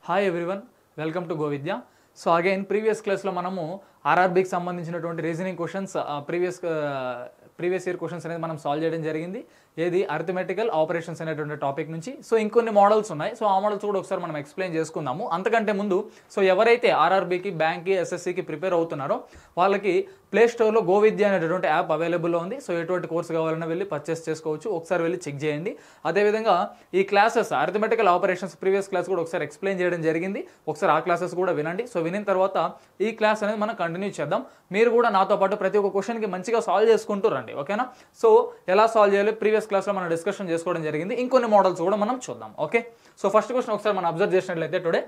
hi everyone welcome to Govidya so again previous క్లాస్లో మనము ఆర్ఆర్బీకి సంబంధించినటువంటి reasoning questions previous previous year questions అనేది మనం సాల్వ్ చేయడం జరిగింది ఏది అర్థమెటికల్ ఆపరేషన్స్ అనేటువంటి టాపిక్ నుంచి సో ఇంకొన్ని మోడల్స్ ఉన్నాయి సో ఆ మోడల్స్ కూడా ఒకసారి మనం ఎక్స్ప్లెయిన్ చేసుకుందాము అంతకంటే ముందు సో ఎవరైతే ఆర్ఆర్బీకి బ్యాంక్కి ఎస్ఎస్సికి ప్రిపేర్ అవుతున్నారో వాళ్ళకి ప్లే స్టోర్లో గోవిద్య అనేటటువంటి యాప్ అవైలబుల్లో ఉంది సో ఎటువంటి కోర్స్ కావాలన్నా వెళ్ళి పర్చేస్ చేసుకోవచ్చు ఒకసారి వెళ్ళి చెక్ చేయండి అదేవిధంగా ఈ classes arithmetical operations previous class కూడా ఒకసారి ఎక్స్ప్లెయిన్ చేయడం జరిగింది ఒకసారి ఆ క్లాసెస్ కూడా వినండి సో వినిన తర్వాత ఈ క్లాస్ అనేది మనం కంటిన్యూ చేద్దాం మీరు కూడా నాతో పాటు ప్రతి ఒక్క క్వశ్చన్కి మంచిగా సాల్వ్ చేసుకుంటూ రండి ఓకేనా సో ఎలా సాల్వ్ చేయాలి ప్రీవియస్ క్లాస్లో మనం డిస్కషన్ చేసుకోవడం జరిగింది ఇంకొన్ని మోడల్స్ కూడా మనం చూద్దాం ఓకే సో ఫస్ట్ క్వశ్చన్ ఒకసారి మనం అబ్జర్వ్ చేసినట్లయితే today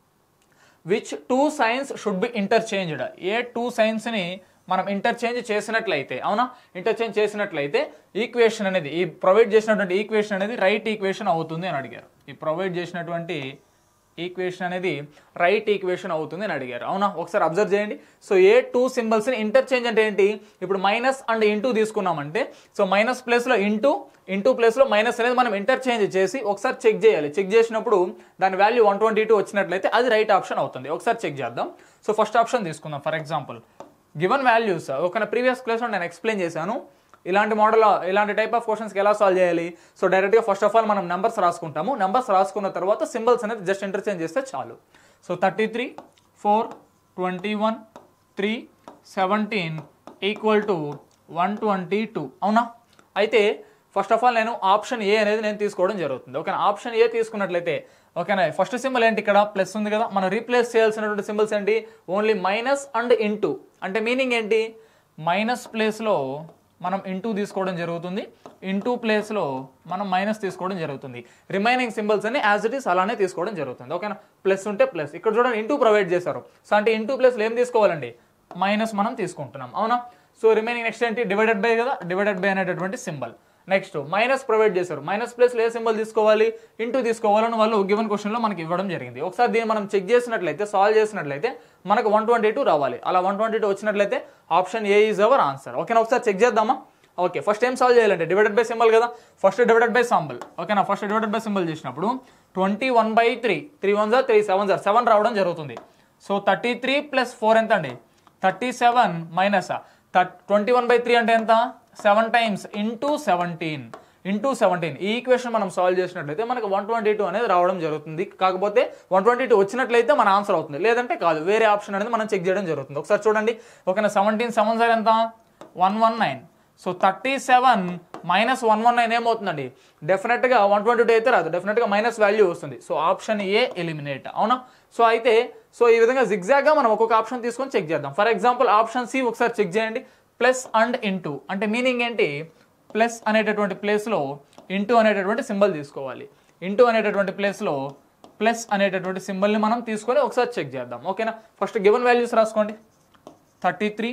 which two signs should be interchanged A two సైన్స్ని మనం ఇంటర్చేంజ్ చేసినట్లయితే అవునా ఇంటర్చేంజ్ చేసినట్లయితే ఈక్వేషన్ అనేది ఈ ప్రొవైడ్ చేసినటువంటి ఈక్వేషన్ అనేది రైట్ ఈక్వేషన్ అవుతుంది అని అడిగారు ఈ ప్రొవైడ్ చేసినటువంటి ఈక్వేషన్ అనేది రైట్ ఈక్వేషన్ అవుతుంది అని అడిగారు అవునా ఒకసారి అబ్జర్వ్ చేయండి సో ఏ టూ సింబల్స్ని ఇంటర్చేంజ్ అంటే ఏంటి ఇప్పుడు మైనస్ అండ్ ఇంటూ తీసుకున్నామంటే సో మైనస్ ప్లేస్లో ఇంటూ ఇంటూ ప్లేస్లో మైనస్ అనేది మనం ఇంటర్చేంజ్ చేసి ఒకసారి చెక్ చేయాలి చెక్ చేసినప్పుడు దాని వాల్యూ వన్ ట్వంటీ టూ వచ్చినట్లయితే అది రైట్ ఆప్షన్ అవుతుంది ఒకసారి చెక్ చేద్దాం సో ఫస్ట్ ఆప్షన్ తీసుకుందాం ఫర్ ఎగ్జాంపుల్ గివెన్ వాల్యూస్ ఒక ప్రీవియస్ క్లాస్లో నేను ఎక్స్ప్లెయిన్ చేశాను ఇలాంటి మోడల్ ఇలాంటి టైప్ ఆఫ్ క్వశ్చన్స్కి ఎలా సాల్వ్ చేయాలి సో డైరెక్ట్గా ఫస్ట్ ఆఫ్ ఆల్ మనం నెంబర్స్ రాసుకుంటాము నెంబర్స్ రాసుకున్న తర్వాత సింబల్స్ అనేది జస్ట్ ఇంటర్చేంజ్ చేస్తే చాలు so thirty three four twenty one three seventeen equal to one twenty two అవునా అయితే ఫస్ట్ ఆఫ్ ఆల్ నేను ఆప్షన్ ఏ అనేది నేను తీసుకోవడం జరుగుతుంది ఓకేనా ఆప్షన్ ఏ తీసుకున్నట్లయితే ఓకేనా ఫస్ట్ సింబల్ ఏంటి ఇక్కడ ప్లస్ ఉంది కదా మనం రీప్లేస్ చేయాల్సినటువంటి సింబల్స్ ఏంటి ఓన్లీ మైనస్ అండ్ ఇంటూ అంటే మీనింగ్ ఏంటి మైనస్ ప్లేస్లో మనం ఇంటూ తీసుకోవడం జరుగుతుంది ఇంటూ ప్లేస్లో మనం మైనస్ తీసుకోవడం జరుగుతుంది రిమైనింగ్ సింబల్స్ అన్ని యాజ్ ఇట్ ఈస్ అలానే తీసుకోవడం జరుగుతుంది ఓకేనా ప్లస్ ఉంటే ప్లస్ ఇక్కడ చూడండి ఇంటూ ప్రొవైడ్ చేశారు సో అంటే ఇంటూ ప్లేస్లో ఏం తీసుకోవాలండి మైనస్ మనం తీసుకుంటున్నాం అవునా సో రిమైనింగ్ నెక్స్ట్ ఏంటి డివైడెడ్ బై కదా డివైడెడ్ బై అనేటటువంటి సింబల్ నెక్స్ట్ మైనస్ ప్రొవైడ్ చేశారు మైనస్ ప్లేస్లో ఏ సింబల్ తీసుకోవాలి ఇంటూ తీసుకోవాలని వాళ్ళు గివెన్ క్వశ్చన్లో మనకి ఇవ్వడం జరిగింది ఒకసారి దీన్ని మనం చెక్ చేసినట్లయితే సాల్వ్ చేసినట్లయితే మనకు వన్ ట్వంటీ టూ రావాలి అలా వన్ ట్వంటీ టూ వచ్చినట్లయితే option A is our answer ఓకేనా ఒకసారి చెక్ చేద్దామా ఓకే ఫస్ట్ ఏం సాల్వ్ చేయాలంటే డివైడెడ్ బై సింబల్ కదా ఫస్ట్ డివైడెడ్ బై సింబల్ ఓకేనా ఫస్ట్ డివైడెడ్ బై సింబల్ చేసినప్పుడు twenty one by three three one జార్ త్రీ సెవెన్ జార్ సెవెన్ రావడం జరుగుతుంది so thirty three plus four ఎంత అండి thirty seven minus twenty one by three అంటే ఎంత seven times into seventeen into seventeen ఈ ఈక్వేషన్ మనం సాల్వ్ చేసినట్లయితే మనకు వన్ ట్వంటీ టూ అనేది రావడం జరుగుతుంది కాకపోతే వన్ ట్వంటీ టూ వచ్చినట్లయితే మన ఆన్సర్ అవుతుంది లేదంటే కాదు వేరే ఆప్షన్ అనేది మనం చెక్ చేయడం జరుగుతుంది ఒకసారి చూడండి ఓకేనా సెవెంటీన్ సెవెన్ సార్ ఎంత one one nine so thirty seven minus one one nine ఏమవుతుందండి డెఫినెట్గా వన్ ట్వంటీ టూ అయితే రాదు డెఫినెట్గా మైనస్ వాల్యూ వస్తుంది సో ఆప్షన్ ఏ ఎలిమినేట్ అవునా సో అయితే సో ఈ విధంగా జిగ్జాగ్గా మనం ఒక్కొక్క ఆప్షన్ తీసుకొని చెక్ చేద్దాం ఫర్ ఎగ్జాంపుల్ ఆప్షన్ సి ఒకసారి చెక్ చేయండి ప్లస్ అండ్ ఇంటూ అంటే మీనింగ్ ఏంటి ప్లస్ అనేటటువంటి ప్లేస్లో ఇంటూ అనేటటువంటి సింబల్ తీసుకోవాలి ఇంటూ అనేటటువంటి ప్లేస్లో ప్లస్ అనేటటువంటి సింబల్ని మనం తీసుకొని ఒకసారి చెక్ చేద్దాం ఓకేనా ఫస్ట్ గివెన్ వాల్యూస్ రాసుకోండి thirty three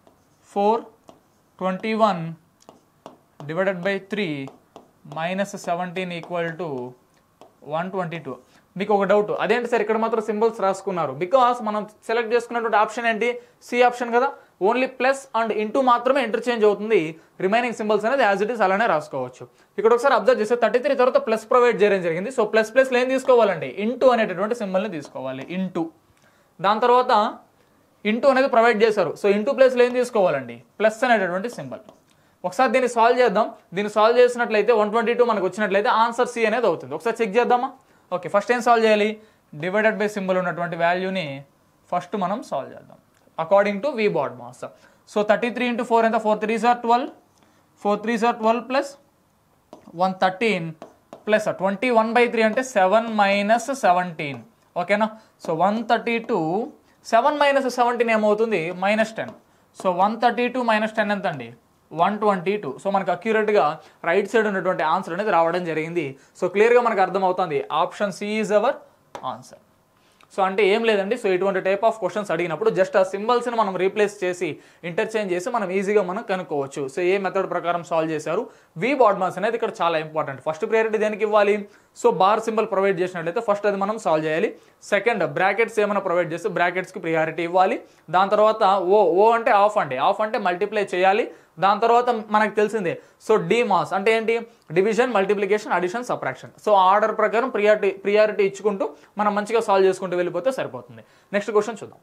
four twenty one divided by three minus seventeen equal to one twenty two మీకు ఒక డౌట్ అదేంటి సార్ ఇక్కడ మాత్రం సింబల్స్ రాసుకున్నారు బికాస్ మనం సెలెక్ట్ చేసుకున్నటువంటి ఆప్షన్ ఏంటి సి ఆప్షన్ కదా ఓన్లీ ప్లస్ అండ్ ఇంటూ మాత్రమే ఇంటర్చేంజ్ అవుతుంది రిమైనింగ్ సింబల్స్ అనేది యాజ్ ఇట్ ఈస్ అలానే రాసుకోవచ్చు ఇక్కడ ఒకసారి అబ్జర్వ్ చేస్తే థర్టీ త్రీ తర్వాత ప్లస్ ప్రొవైడ్ చేయడం జరిగింది సో ప్లస్ ప్లస్ ఏం తీసుకోవాలండి ఇంటూ అనేటటువంటి సింబల్ని తీసుకోవాలి ఇంటూ దాని తర్వాత ఇంటూ అనేది ప్రొవైడ్ చేశారు సో ఇంటూ ప్లేస్లో ఏం తీసుకోవాలండి ప్లస్ అనేటటువంటి సింబల్ ఒకసారి దీన్ని సాల్వ్ చేద్దాం దీన్ని సాల్వ్ చేసినట్లయితే వన్ ట్వంటీ టూ మనకు వచ్చినట్లయితే ఆన్సర్ సి అనేది అవుతుంది ఒకసారి చెక్ చేద్దామా ఓకే ఫస్ట్ ఏం సాల్వ్ చేయాలి డివైడెడ్ బై సింబల్ ఉన్నటువంటి వాల్యూని ఫస్ట్ మనం సాల్వ్ చేద్దాం according to V BODMAS so thirty three into four ఎంత four three sir twelve four three sir twelve plus one thirteen plus twenty one by three అంటే seven minus seventeen ఓకేనా so one thirty two seven minus seventeen ఏమవుతుంది minus ten so one thirty two minus ten ఎంత అండి one twenty two so మనకు అక్యురేట్గా right side ఉన్నటువంటి answer అనేది రావడం జరిగింది సో క్లియర్గా మనకు అర్థమవుతుంది option C is our answer so అంటే ఏం లేదండి సో ఇటువంటి టైప్ ఆఫ్ క్వశ్చన్స్ అడిగినప్పుడు జస్ట్ ఆ సింబల్స్ని మనం రీప్లేస్ చేసి ఇంటర్చేంజ్ చేసి మనం ఈజీగా మనం కనుక్కోవచ్చు సో ఏ మెథడ్ ప్రకారం సాల్వ్ చేశారు వి బాడ్మాస్ అనేది ఇక్కడ చాలా ఇంపార్టెంట్ ఫస్ట్ ప్రయారిటీ దేనికి ఇవ్వాలి సో బార్ సింబల్ ప్రొవైడ్ చేసినట్లయితే ఫస్ట్ అది మనం సాల్వ్ చేయాలి సెకండ్ బ్రాకెట్స్ ఏమైనా ప్రొవైడ్ చేస్తే బ్రాకెట్స్కి ప్రియారిటీ ఇవ్వాలి దాని తర్వాత ఓ ఓ అంటే ఆఫ్ అండి ఆఫ్ అంటే మల్టిప్లై చేయాలి దాని తర్వాత మనకు తెలిసిందే సో డి మాస్ అంటే ఏంటి division multiplication addition subtraction so order ప్రకారం ప్రియారిటీ ప్రియారిటీ ఇచ్చుకుంటూ మనం మంచిగా సాల్వ్ చేసుకుంటూ వెళ్ళిపోతే సరిపోతుంది నెక్స్ట్ క్వశ్చన్ చూద్దాం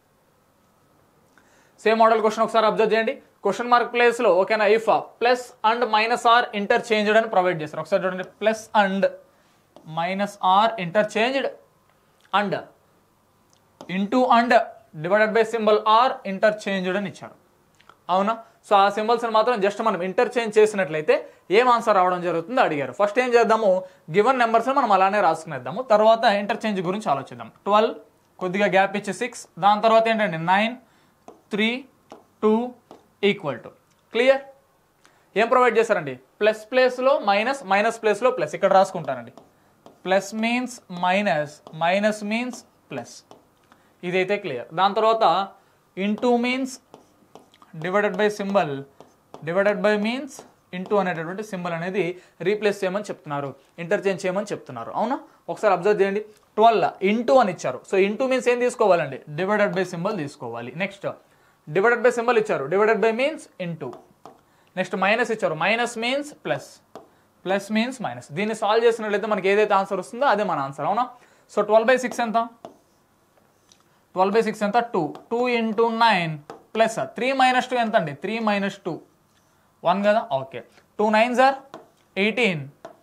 సేమ్ మోడల్ క్వశ్చన్ ఒకసారి అబ్జర్వ్ చేయండి క్వశ్చన్ మార్క్ ప్లేస్ లో ఓకేనా if plus and minus are interchanged అని ప్రొవైడ్ చేస్తారు ఒకసారి చూడండి plus and minus are interchanged and into and divided by symbol are interchanged అని ఇచ్చారు అవునా సో ఆ సింబల్స్ని మాత్రం జస్ట్ మనం ఇంటర్చేంజ్ చేసినట్లయితే ఏం ఆన్సర్ రావడం జరుగుతుందో అడిగారు ఫస్ట్ ఏం చేద్దాము గివెన్ నెంబర్స్ని మనం అలానే రాసుకునేద్దాము తర్వాత ఇంటర్చేంజ్ గురించి ఆలోచిద్దాం ట్వెల్వ్ కొద్దిగా గ్యాప్ ఇచ్చి సిక్స్ దాని తర్వాత ఏంటంటే nine three two equal to clear ఏం ప్రొవైడ్ చేశారండి ప్లస్ ప్లేస్లో మైనస్ మైనస్ ప్లేస్లో ప్లస్ ఇక్కడ రాసుకుంటానండి plus means minus minus means plus ఇదైతే క్లియర్ దాని తర్వాత into means divided by symbol divided by means into అనేటటువంటి సింబల్ అనేది రీప్లేస్ చేయమని చెప్తున్నారు ఇంటర్చేంజ్ చేయమని చెప్తున్నారు అవునా ఒకసారి అబ్జర్వ్ చేయండి ట్వెల్వ్ ఇంటూ అని ఇచ్చారు సో ఇంటూ మీన్స్ ఏం తీసుకోవాలండి డివైడెడ్ బై సింబల్ తీసుకోవాలి నెక్స్ట్ డివైడెడ్ బై సింబల్ ఇచ్చారు divided by means into next minus ఇచ్చారు minus means plus plus means minus దీన్ని సాల్వ్ చేసినట్లయితే మనకి ఏదైతే ఆన్సర్ వస్తుందో అదే మన ఆన్సర్ అవునా సో ట్వెల్వ్ బై సిక్స్ ఎంత ట్వెల్వ్ బై సిక్స్ ఎంత two two into nine plus three minus two ఎంత అండి త్రీ మైనస్ టూ వన్ కదా okay two nine sir eighteen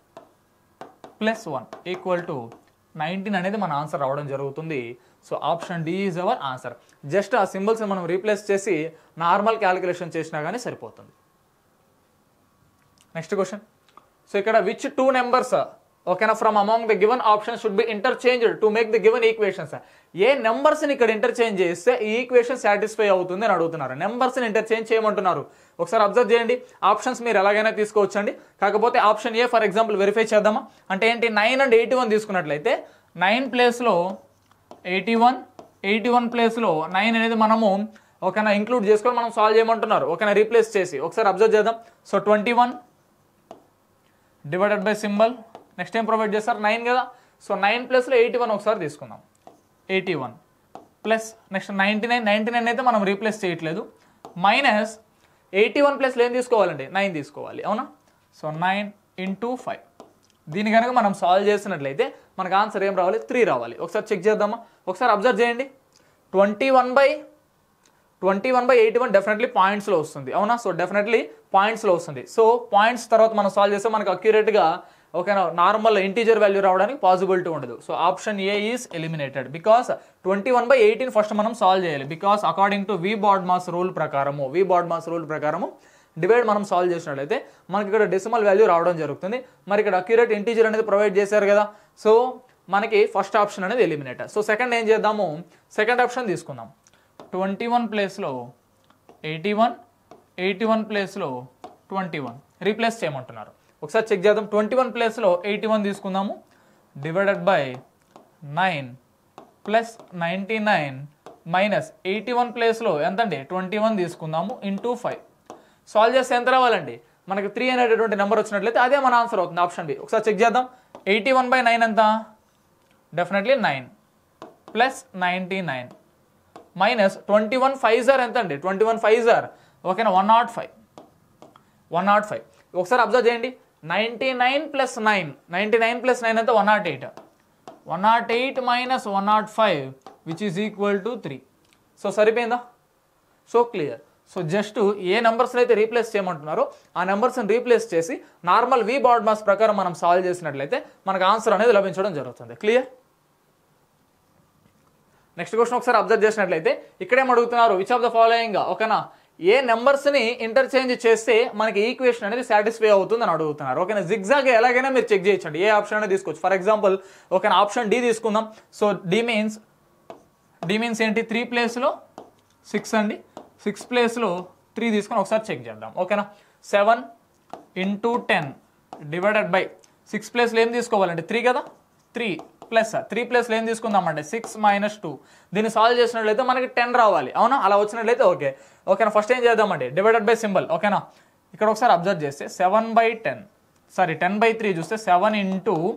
plus one equal to nineteen అనేది మన ఆన్సర్ రావడం జరుగుతుంది so option D is our answer just ఆ symbols మనం replace చేసి నార్మల్ క్యాలిక్యులేషన్ చేసినా కానీ సరిపోతుంది నెక్స్ట్ క్వశ్చన్ సో ఇక్కడ విచ్ టూ నెంబర్స్ ఓకేనా from among the given option should be interchanged to make the given equations ఏ నెంబర్స్ని ఇక్కడ ఇంటర్చేంజ్ చేస్తే ఈ ఈక్వేషన్ సాటిస్ఫై అవుతుంది అని అడుగుతున్నారు నెంబర్స్ని ఇంటర్చేంజ్ చేయమంటున్నారు ఒకసారి అబ్జర్వ్ చేయండి ఆప్షన్స్ మీరు ఎలాగైనా తీసుకోవచ్చండి కాకపోతే option A for example verify చేద్దామా అంటే ఏంటి నైన్ అండ్ ఎయిటీ వన్ తీసుకున్నట్లయితే నైన్ ప్లేస్లో ఎయిటీ వన్ ఎయిటీ వన్ ప్లేస్లో నైన్ అనేది మనము ఓకేనా ఇంక్లూడ్ చేసుకొని మనం సాల్వ్ చేయమంటున్నారు ఓకేనా రీప్లేస్ చేసి ఒకసారి అబ్జర్వ్ చేద్దాం so twenty one divided by symbol next ఏం ప్రొవైడ్ చేస్తారు నైన్ కదా సో నైన్ ప్లస్లో ఎయిటీ వన్ ఒకసారి తీసుకుందాం eighty one plus next ninety nine ninety nine అయితే మనం రీప్లేస్ చేయట్లేదు మైనస్ ఎయిటీ వన్ ప్లస్లో ఏం తీసుకోవాలండి నైన్ తీసుకోవాలి అవునా సో నైన్ ఇంటూ ఫైవ్ దీని కనుక మనం సాల్వ్ చేసినట్లయితే మనకు ఆన్సర్ ఏం రావాలి త్రీ రావాలి ఒకసారి చెక్ చేద్దామా ఒకసారి అబ్జర్వ్ చేయండి twenty one by twenty one by eighty one definitely పాయింట్స్లో వస్తుంది అవునా సో డెఫినెట్లీ పాయింట్స్లో వస్తుంది సో పాయింట్స్ తర్వాత మనం సాల్వ్ చేస్తే మనకు అక్యురేట్గా ఓకేనా నార్మల్ ఇంటీజర్ వాల్యూ రావడానికి పాసిబిలిటీ ఉండదు so option A is eliminated because twenty one by eighteen first మనం సాల్వ్ చేయాలి because according to V BODMAS rule ప్రకారము వి బాడ్ మాస్ రూల్ ప్రకారము డివైడ్ మనం సాల్వ్ చేసినట్లయితే మనకి ఇక్కడ డెసిమల్ వాల్యూ రావడం జరుగుతుంది మరి ఇక్కడ అక్యురేట్ ఇంటీజర్ అనేది ప్రొవైడ్ చేశారు కదా సో మనకి ఫస్ట్ ఆప్షన్ అనేది ఎలిమినేటర్ సో సెకండ్ ఏం చేద్దాము సెకండ్ ఆప్షన్ తీసుకుందాం ట్వంటీ వన్ ప్లేస్లో ఎయిటీ వన్ ఎయిటీ వన్ ప్లేస్లో ట్వంటీ వన్ రీప్లేస్ చేయమంటున్నారు ఒకసారి చెక్ చేద్దాం ట్వంటీ వన్ ప్లేస్లో ఎయిటీ వన్ తీసుకుందాము divided by nine plus ninety nine minus eighty one ప్లేస్లో ఎంతండి ట్వంటీ వన్ తీసుకుందాము ఇంటూ ఫైవ్ సాల్వ్ చేస్తే ఎంత రావాలండి మనకి త్రీ అనేటటువంటి నెంబర్ వచ్చినట్లయితే అదే మన ఆన్సర్ అవుతుంది ఆప్షన్ బి ఒకసారి చెక్ చేద్దాం ఎయిటీ వన్ బై నైన్ ఎంత definitely nine plus ninety nine minus twenty one five జార్ ఎంత అండి ట్వంటీ వన్ ఫైవ్ జార్ ఓకేనా one nought five one nought five ఒకసారి అబ్జర్వ్ చేయండి ninety nine plus nine ninety nine plus nine అంటే one nought eight one nought eight minus one nought five which is equal to three so సరిపోయిందా so clear so just a నెంబర్స్ని అయితే replace చేయమంటున్నారో ఆ నెంబర్స్ని replace చేసి normal V BODMAS ప్రకారం మనం సాల్వ్ చేసినట్లయితే మనకు ఆన్సర్ అనేది లభించడం జరుగుతుంది క్లియర్ నెక్స్ట్ క్వశ్చన్ ఒకసారి అబ్జర్వ్ చేసినట్లయితే ఇక్కడేం అడుగుతున్నారు విచ్ ఆఫ్ ద ఫాలోయింగ్ ఓకేనా ఏ నెంబర్స్ని ఇంటర్చేంజ్ చేస్తే మనకి ఈక్వేషన్ అనేది సాటిస్ఫై అవుతుంది అని అడుగుతున్నారు ఓకేనా జిగ్జాగ్ ఎలాగైనా మీరు చెక్ చేయొచ్చండి ఏ ఆప్షన్ అనేది తీసుకోవచ్చు ఫర్ ఎగ్జాంపుల్ ఓకేనా ఆప్షన్ డి తీసుకుందాం so D means D means ఏంటి త్రీ ప్లేస్లో సిక్స్ అండి సిక్స్ ప్లేస్లో త్రీ తీసుకొని ఒకసారి చెక్ చేద్దాం ఓకేనా seven into ten divided by six ప్లేస్లో ఏం తీసుకోవాలండి త్రీ కదా త్రీ ప్లస్ త్రీ ప్లస్లో ఏం తీసుకుందామంటే సిక్స్ మైనస్ టూ దీన్ని సాల్వ్ చేసినట్లయితే మనకి టెన్ రావాలి అవునా అలా వచ్చినట్లయితే ఓకే ఓకేనా ఫస్ట్ ఏం చేద్దామండి డివైడెడ్ బై సింబల్ ఓకేనా ఇక్కడ ఒకసారి అబ్జర్వ్ చేస్తే seven by ten sorry ten by three చూస్తే seven into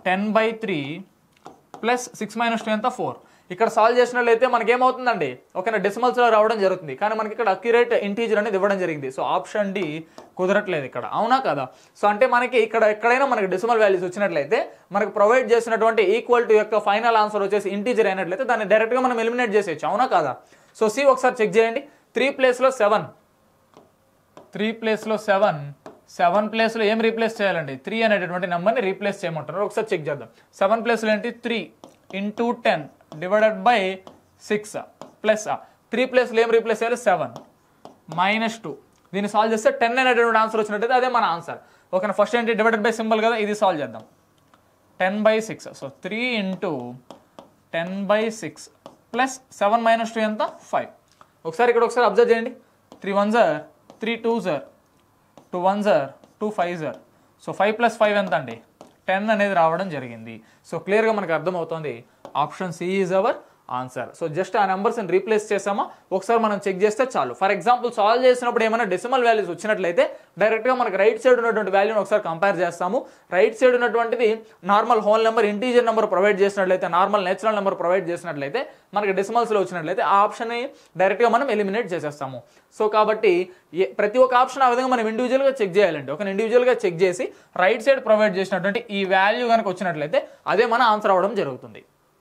ten by three plus six minus two ఎంత ఫోర్ ఇక్కడ సాల్వ్ చేసినట్లయితే మనకి ఏమవుతుందండి ఓకేనా డెసిమల్స్లో రావడం జరుగుతుంది కానీ మనకి ఇక్కడ అక్యురేట్ ఇంటీజర్ అనేది ఇవ్వడం జరిగింది సో ఆప్షన్ డి కుదరట్లేదు ఇక్కడ అవునా కదా సో అంటే మనకి ఇక్కడ ఎక్కడైనా మనకి డెసిమల్ వాల్యూస్ వచ్చినట్లయితే మనకు ప్రొవైడ్ చేసినటువంటి ఈక్వల్ టు యొక్క ఫైనల్ ఆన్సర్ వచ్చేసి ఇంటీజర్ అయినట్లయితే దాన్ని డైరెక్ట్గా మనం ఎలిమినేట్ చేసేయచ్చు అవునా కదా సో సి ఒకసారి చెక్ చేయండి త్రీ ప్లేస్లో సెవెన్ త్రీ ప్లేస్లో సెవెన్ సెవెన్ ప్లేస్లో ఏం రీప్లేస్ చేయాలండి త్రీ అనేటటువంటి నెంబర్ని రీప్లేస్ చేయమంటున్నారు ఒకసారి చెక్ చేద్దాం సెవెన్ ప్లేస్లో ఏంటి three into ten divided by six plus three ప్లేస్లో ఏం రీప్లేస్ చేయాలి సెవెన్ మైనస్ టూ దీన్ని సాల్వ్ చేస్తే టెన్ అనేటటువంటి ఆన్సర్ వచ్చినట్టయితే అదే మన ఆన్సర్ ఓకేనా ఫస్ట్ ఏంటి డివైడెడ్ బై సింబల్ కదా ఇది సాల్వ్ చేద్దాం ten by six so three into ten by six plus seven minus two ఎంత ఫైవ్ ఒకసారి ఇక్కడ ఒకసారి అబ్జర్వ్ చేయండి త్రీ వన్ జర్ త్రీ టూ జర్ టూ వన్ జర్ టూ ఫైవ్ జర్ సో ఫైవ్ ప్లస్ ఫైవ్ ఎంత అండి టెన్ అనేది రావడం జరిగింది సో క్లియర్గా మనకు అర్థమవుతుంది option C is our answer so just ఆ నెంబర్స్ని రీప్లేస్ చేసామా ఒకసారి మనం చెక్ చేస్తే చాలు ఫర్ ఎగ్జాంపుల్ సాల్వ్ చేసినప్పుడు ఏమైనా డెసిమల్ వాల్యూస్ వచ్చినట్లయితే డైరెక్ట్గా మనకి రైట్ సైడ్ ఉన్నటువంటి వాల్యూని ఒకసారి కంపేర్ చేస్తాము రైట్ సైడ్ ఉన్నటువంటిది normal whole number integer number provide చేసినట్లయితే నార్మల్ నేచురల్ నెంబర్ ప్రొవైడ్ చేసినట్లయితే మనకి డెసిమల్స్లో వచ్చినట్లయితే ఆ ఆప్షన్ని డైరెక్ట్గా మనం ఎలిమినేట్ చేసేస్తాము సో కాబట్టి ఏ- ప్రతి ఒక్క ఆప్షన్ ఆ విధంగా మనం ఇండివిజువల్గా చెక్ చేయాలండి ఒక ఇండివిజువల్గా చెక్ చేసి రైట్ సైడ్ ప్రొవైడ్ చేసినటువంటి ఈ వాల్యూ కనుక వచ్చినట్లయితే అదే మన ఆన్సర్ అవ్వడం జరుగుతుంది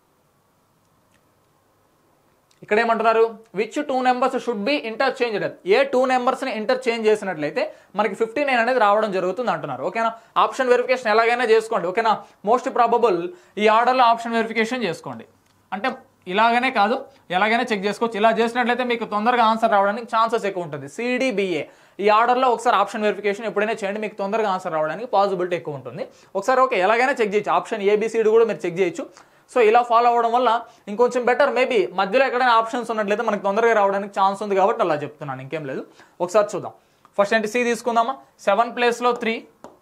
ఇక్కడ ఏమంటున్నారు which two numbers should be interchanged A two నెంబర్స్ని ఇంటర్చేంజ్ చేసినట్లయితే మనకి ఫిఫ్టీ నైన్ అనేది రావడం జరుగుతుంది అంటున్నారు ఓకేనా ఆప్షన్ వెరిఫికేషన్ ఎలాగైనా చేసుకోండి ఓకేనా మోస్ట్ ప్రాబబుల్ ఈ ఆర్డర్లో ఆప్షన్ వెరిఫికేషన్ చేసుకోండి అంటే ఇలాగనే కాదు ఎలాగైనా చెక్ చేసుకోవచ్చు ఇలా చేసినట్లయితే మీకు తొందరగా ఆన్సర్ రావడానికి ఛాన్సెస్ ఎక్కువ ఉంటుంది సిడిబిఏ ఈ ఆర్డర్లో ఒకసారి ఆప్షన్ వెరిఫికేషన్ ఎప్పుడైనా చేయండి మీకు తొందరగా ఆన్సర్ రావడానికి పాసిబిలిటీ ఎక్కువ ఉంటుంది ఒకసారి ఓకే ఎలాగైనా చెక్ చేయొచ్చు ఆప్షన్ ఏబిసిడి కూడా మీరు చెక్ చేయొచ్చు సో ఇలా ఫాలో అవ్వడం వల్ల ఇంకొంచెం బెటర్ మేబీ మధ్యలో ఎక్కడైనా ఆప్షన్స్ ఉన్నట్లయితే మనకు తొందరగా రావడానికి ఛాన్స్ ఉంది కాబట్టి అలా చెప్తున్నాను ఇంకేం లేదు ఒకసారి చూద్దాం ఫస్ట్ ఏంటి సి తీసుకుందామా సెవెన్ ప్లేస్లో త్రీ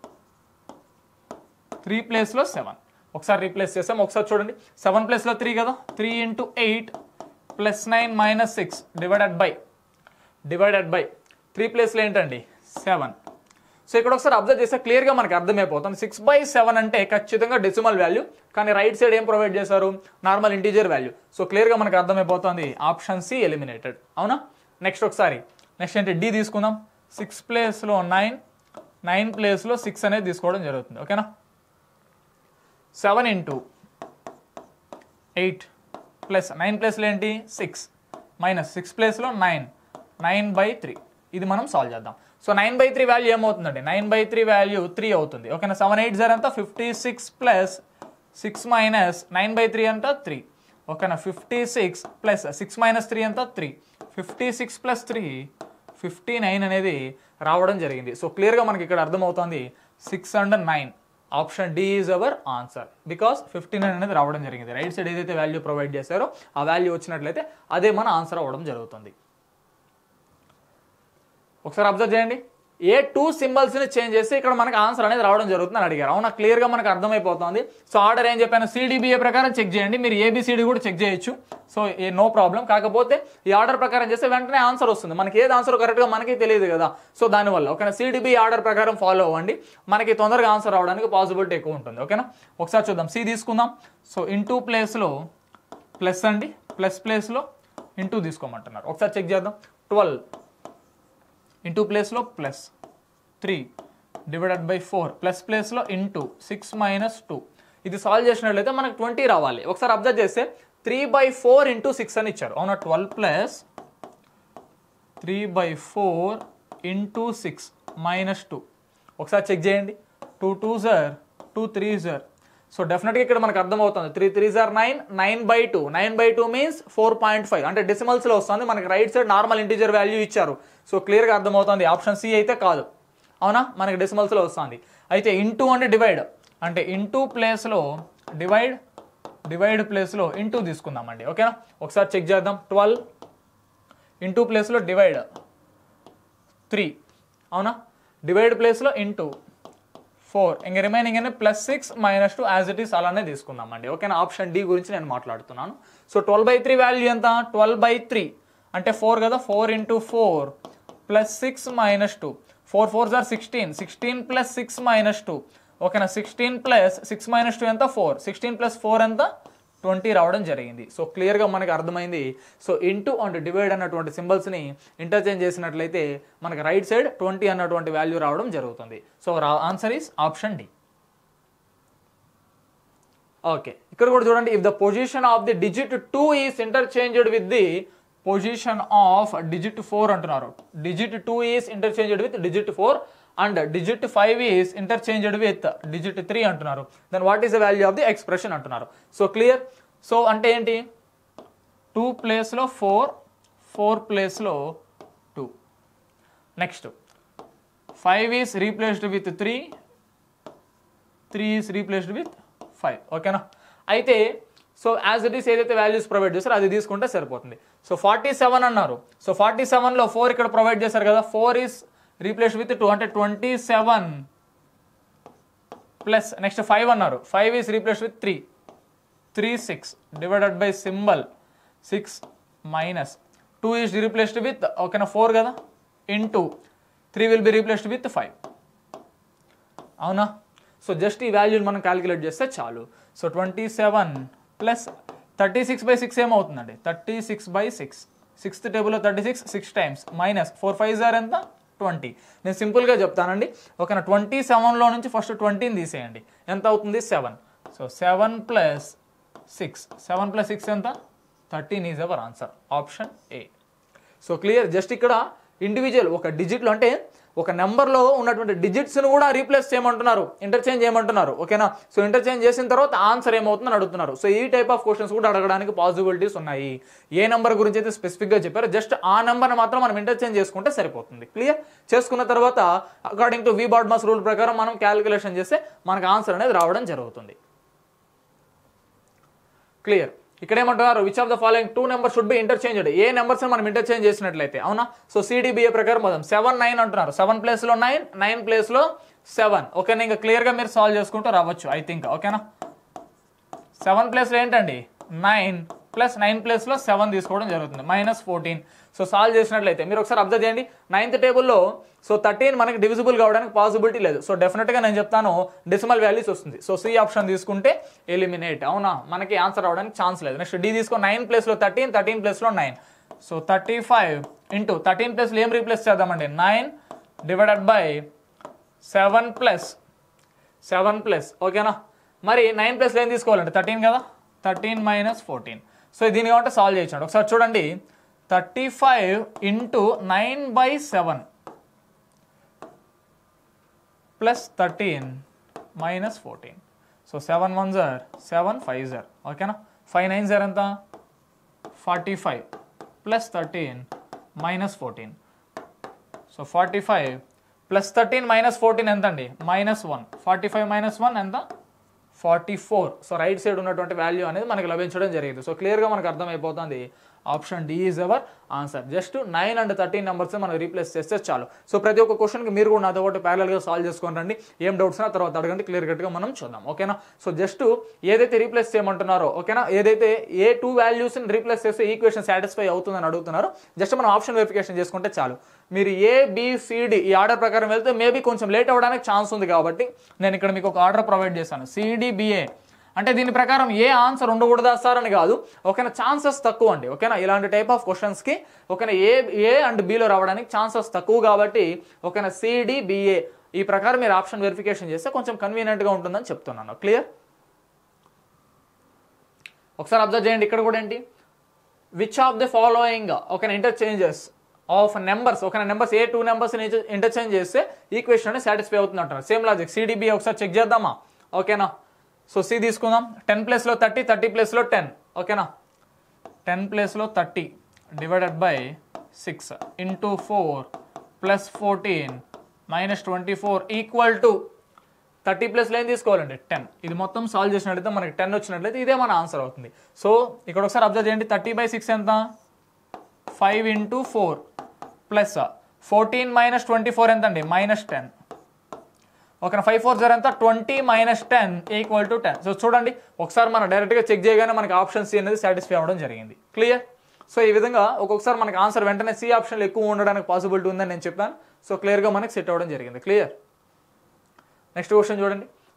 త్రీ ప్లేస్లో సెవెన్ ఒకసారి రీప్లేస్ చేసాం ఒకసారి చూడండి సెవెన్ ప్లేస్లో త్రీ కదా three into eight plus nine minus six divided by divided by three ప్లేస్లో ఏంటండి సెవెన్ సో ఇక్కడ ఒకసారి అబ్జర్వ్ చేస్తే క్లియర్గా మనకి అర్థమైపోతుంది సిక్స్ బై సెవెన్ అంటే ఖచ్చితంగా డెసిమల్ వాల్యూ కానీ రైట్ సైడ్ ఏం ప్రొవైడ్ చేశారు నార్మల్ ఇంటీజర్ వాల్యూ సో క్లియర్గా మనకి అర్థమైపోతుంది ఆప్షన్ సి ఎలిమినేటెడ్ అవునా నెక్స్ట్ ఒకసారి నెక్స్ట్ ఏంటి డి తీసుకుందాం సిక్స్ ప్లేస్లో నైన్ నైన్ ప్లేస్లో సిక్స్ అనేది తీసుకోవడం జరుగుతుంది ఓకేనా seven into eight plus nine ప్లేస్లో ఏంటి సిక్స్ మైనస్ సిక్స్ ప్లేస్లో నైన్ నైన్ బై త్రీ ఇది మనం సాల్వ్ చేద్దాం so nine by three value ఏమవుతుందండి nine by three value three అవుతుంది ఓకేనా సెవెన్ ఎయిట్ జీరో అంతా fifty six plus six minus nine by three అంతా త్రీ ఓకేనా fifty six plus six minus three అంతా three fifty six plus three fifty nine అనేది రావడం జరిగింది సో క్లియర్గా మనకి ఇక్కడ అర్థమవుతుంది six and nine option D is our answer because fifty nine అనేది రావడం జరిగింది రైట్ సైడ్ ఏదైతే వాల్యూ ప్రొవైడ్ చేశారో ఆ వాల్యూ వచ్చినట్లయితే అదే మన ఆన్సర్ అవ్వడం జరుగుతుంది ఒకసారి అబ్జర్వ్ చేయండి ఏ టూ సింబల్స్ని చేంజ్ చేస్తే ఇక్కడ మనకి ఆన్సర్ అనేది రావడం జరుగుతుంది అని అడిగారు అవునా క్లియర్గా మనకు అర్థమైపోతుంది సో ఆర్డర్ ఏం చెప్పాను సిడిబిఏ ప్రకారం చెక్ చేయండి మీరు ఏబిసిడి కూడా చెక్ చేయొచ్చు సో ఏ నో ప్రాబ్లం కాకపోతే ఈ ఆర్డర్ ప్రకారం చేస్తే వెంటనే ఆన్సర్ వస్తుంది మనకి ఏది ఆన్సర్ కరెక్ట్గా మనకి తెలియదు కదా సో దానివల్ల ఓకేనా సిడిబి ఆర్డర్ ప్రకారం ఫాలో అవ్వండి మనకి తొందరగా ఆన్సర్ రావడానికి పాసిబిలిటీ ఎక్కువ ఉంటుంది ఓకేనా ఒకసారి చూద్దాం సి తీసుకుందాం సో ఇంటూ ప్లేస్లో ప్లస్ అండి ప్లస్ ప్లేస్లో ఇంటూ తీసుకోమంటున్నారు ఒకసారి చెక్ చేద్దాం ట్వెల్వ్ ఇంటూ ప్లేస్లో plus three divided by four plus ప్లేస్లో ఇంటూ సిక్స్ మైనస్ టూ ఇది సాల్వ్ చేసినట్లయితే మనకు ట్వంటీ రావాలి ఒకసారి అబ్జర్వ్ చేస్తే three by four into six అని ఇచ్చారు అవునా twelve plus three by four into six minus two ఒకసారి చెక్ చేయండి టూ టూ జర్ టూ త్రీ జర్ సో డెఫినెట్గా ఇక్కడ మనకు అర్థమవుతుంది త్రీ త్రీ జార్ nine nine by two nine by two means four point five అంటే డెసిమల్స్లో వస్తుంది మనకి right side normal integer value ఇచ్చారు సో క్లియర్గా అర్థమవుతుంది ఆప్షన్ సి అయితే కాదు అవునా మనకి డెసిమల్స్లో వస్తుంది అయితే ఇంటూ అంటే డివైడ్ అంటే ఇంటూ ప్లేస్లో డివైడ్ డివైడ్ ప్లేస్లో ఇంటూ తీసుకుందామండి ఓకేనా ఒకసారి చెక్ చేద్దాం ట్వెల్వ్ ఇంటూ ప్లేస్లో డివైడ్ త్రీ అవునా డివైడ్ ప్లేస్లో ఇంటూ ఫోర్ ఇంక రిమైనింగ్ అనేది plus six minus two as it is అలానే తీసుకుందామండి ఓకేనా ఆప్షన్ డి గురించి నేను మాట్లాడుతున్నాను so twelve by three value ఎంత ట్వెల్వ్ బై త్రీ అంటే ఫోర్ కదా four into four plus six minus two four four జార్ sixteen sixteen plus six minus two ఓకేనా sixteen plus six minus two ఎంత four sixteen plus four ఎంత twenty రావడం జరిగింది so క్లియర్గా మనకి అర్థమైంది సో ఇంటూ అండ్ డివైడ్ అన్నటువంటి సింబల్స్ని ఇంటర్చేంజ్ చేసినట్లయితే మనకి రైట్ సైడ్ ట్వంటీ అన్నటువంటి వాల్యూ రావడం జరుగుతుంది so answer is option D okay ఇక్కడ కూడా చూడండి if the position of the digit two is interchanged with the position of digit four అంటున్నారు digit two is interchanged with digit four and digit five is interchanged with digit three అంటున్నారు then what is the value of the expression అంటున్నారు so clear so అంటే ఏంటి two ప్లేస్లో four four ప్లేస్లో two next five is replaced with three three is replaced with five ఓకేనా అయితే so as it is ఏదైతే values provide చేస్తారో అది తీసుకుంటే సరిపోతుంది సో ఫార్టీ సెవెన్ అన్నారు సో ఫార్టీ సెవెన్లో ఫోర్ ఇక్కడ ప్రొవైడ్ చేశారు కదా four is replaced with two అంటే twenty seven plus next five అన్నారు five is replaced with three three six divided by symbol six minus two is replaced with ఓకేనా four కదా into three will be replaced with five అవునా so just ఈ వాల్యూని మనం calculate చేస్తే చాలు so twenty seven plus thirty six by six ఏమవుతుందండి thirty six by six sixth టేబుల్లో thirty six six times minus four five జార్ ఎంత ట్వంటీ నేను సింపుల్గా చెప్తానండి ఓకేనా ట్వంటీ సెవెన్లో నుంచి ఫస్ట్ ట్వంటీని తీసేయండి ఎంత అవుతుంది seven so seven plus six seven plus six ఎంత thirteen is our answer option A so clear just ఇక్కడ ఇండివిజువల్ ఒక డిజిట్లో అంటే ఒక నెంబర్లో ఉన్నటువంటి డిజిట్స్ను కూడా రీప్లేస్ చేయమంటున్నారు ఇంటర్చేంజ్ చేయమంటున్నారు ఓకేనా సో ఇంటర్చేంజ్ చేసిన తర్వాత ఆన్సర్ ఏమవుతుందని అడుగుతున్నారు సో ఈ టైప్ ఆఫ్ క్వశ్చన్స్ కూడా అడగడానికి పాసిబిలిటీస్ ఉన్నాయి ఏ నెంబర్ గురించి అయితే స్పెసిఫిక్గా చెప్పారో జస్ట్ ఆ నెంబర్ని మాత్రం మనం ఇంటర్చేంజ్ చేసుకుంటే సరిపోతుంది క్లియర్ చేసుకున్న తర్వాత according to we BODMAS rule ప్రకారం మనం క్యాలిక్యులేషన్ చేస్తే మనకు ఆన్సర్ అనేది రావడం జరుగుతుంది క్లియర్ ఇక్కడ ఏమంటున్నారు which of the following two number should be interchanged ఏ నెంబర్స్ మనం ఇంటర్చేంజ్ చేసినట్లయితే అవునా సో సిడిబిఏ ప్రకారం మొదం సెవెన్ నైన్ అంటున్నారు సెవెన్ ప్లేస్ లో నైన్ నైన్ ప్లేస్ లో సెవెన్ ఓకేనా ఇంకా క్లియర్ గా మీరు సాల్వ్ చేసుకుంటూ రావచ్చు ఐ థింక్ ఓకేనా సెవెన్ ప్లేస్లో ఏంటండి నైన్ ప్లస్ నైన్ ప్లేస్లో సెవెన్ తీసుకోవడం జరుగుతుంది మైనస్ ఫోర్టీన్ సో సాల్వ్ చేసినట్లయితే మీరు ఒకసారి అబ్జర్వ్ చేయండి నైన్త్ టేబుల్లో సో థర్టీన్ మనకి డివిజిబుల్ కావడానికి పాసిబిలిటీ లేదు సో డెఫినెట్గా నేను చెప్తాను డెసిమల్ వాల్యూస్ వస్తుంది సో సి ఆప్షన్ తీసుకుంటే ఎలిమినేట్ అవునా మనకి ఆన్సర్ అవడానికి ఛాన్స్ లేదు నెక్స్ట్ డి తీసుకో నైన్ ప్లేస్లో థర్టీన్ థర్టీన్ ప్లేస్లో nine so thirty five into thirteen ప్లేస్లో ఏం రీప్లేస్ చేద్దామండి nine divided by seven plus seven plus ఓకేనా మరి నైన్ ప్లస్లో ఏం తీసుకోవాలండి థర్టీన్ కదా థర్టీన్ మైనస్ ఫోర్టీన్ సో దీని కాబట్టి సాల్వ్ చేయొచ్చు ఒకసారి చూడండి thirty five into nine by seven plus thirteen minus fourteen so seven one జార్ సెవెన్ ఫైవ్ జార్ ఓకేనా ఫైవ్ నైన్ జార్ ఎంత forty five plus thirteen minus fourteen so forty five plus thirteen minus fourteen ఎంత అండి minus one forty five minus one ఎంత forty four so right side ఉన్నటువంటి value అనేది మనకి లభించడం జరిగింది సో క్లియర్గా మనకు అర్థమైపోతుంది option D is our answer just nine and thirteen numbers మనం రీప్లేస్ చేస్తే చాలు సో ప్రతి ఒక్క క్వశ్చన్కి మీరు కూడా నాతో పాటు ప్యారల్గా సాల్వ్ చేసుకొని రండి ఏం డౌట్స్ నా తర్వాత అడగండి క్లియర్ కట్గా మనం చూద్దాం ఓకేనా సో జస్ట్ ఏదైతే రీప్లేస్ చేయమంటున్నారో ఓకేనా ఏదైతే ఏ టూ వాల్యూస్ని రీప్లేస్ చేస్తే ఈక్వేషన్ సాటిస్ఫై అవుతుందని అడుగుతున్నారో జస్ట్ మనం ఆప్షన్ వెరిఫికేషన్ చేసుకుంటే చాలు మీరు ఏ బిసిడి ఈ ఆర్డర్ ప్రకారం వెళ్తే మేబీ కొంచెం లేట్ అవ్వడానికి ఛాన్స్ ఉంది కాబట్టి నేను ఇక్కడ మీకు ఒక ఆర్డర్ ప్రొవైడ్ చేశాను సిడిబిఏ అంటే దీని ప్రకారం ఏ ఆన్సర్ ఉండకూడదా సార్ అని కాదు ఓకేనా ఛాన్సెస్ తక్కువ అండి ఓకేనా ఇలాంటి టైప్ ఆఫ్ క్వశ్చన్స్కి ఓకేనా ఏ ఏ అండ్ బిలో రావడానికి ఛాన్సెస్ తక్కువ కాబట్టి ఓకేనా సిడి బిఏ ఈ ప్రకారం మీరు ఆప్షన్ వెరిఫికేషన్ చేస్తే కొంచెం కన్వీనియంట్గా ఉంటుందని చెప్తున్నాను క్లియర్ ఒకసారి అబ్జర్వ్ చేయండి ఇక్కడ కూడా ఏంటి విచ్ ఆఫ్ ది ఫాలోయింగ్ ఓకేనా ఇంటర్చేంజెస్ ఆఫ్ నెంబర్స్ ఒక నెంబర్స్ ఏ టూ నెంబర్స్ ఇంటర్చేంజ్ చేస్తే ఈక్వేషన్ అనేది సాటిస్ఫై అవుతుంది అంటారు సేమ్ లాజిక్ సిడిబి ఒకసారి చెక్ చేద్దామా ఓకేనా సో సి తీసుకుందాం టెన్ ప్లేస్లో థర్టీ థర్టీ ప్లేస్లో టెన్ ఓకేనా టెన్ ప్లేస్లో thirty divided by six into four plus fourteen minus twenty four equal to thirty ప్లస్లో ఏం తీసుకోవాలండి టెన్ ఇది మొత్తం సాల్వ్ చేసినట్లయితే మనకి టెన్ వచ్చినట్లయితే ఇదే మన ఆన్సర్ అవుతుంది సో ఇక్కడ ఒకసారి అబ్జర్వ్ చేయండి థర్టీ బై సిక్స్ ఎంత five into four plus fourteen minus twenty four ఎంత అండి minus ten okay five four zero ఎంత twenty minus ten equal to ten so చూడండి ఒకసారి మనం డైరెక్ట్గా చెక్ చేయగానే మనకి ఆప్షన్ సి అనేది సాటిస్ఫై అవ్వడం జరిగింది క్లియర్ సో ఈ విధంగా ఒక్కొక్కసారి మనకి ఆన్సర్ వెంటనే సి ఆప్షన్లు ఎక్కువ ఉండడానికి పాసిబిలిటీ ఉందని నేను చెప్పాను సో క్లియర్గా మనకి సెట్ అవ్వడం జరిగింది క్లియర్ నెక్స్ట్ క్వశ్చన్ చూడండి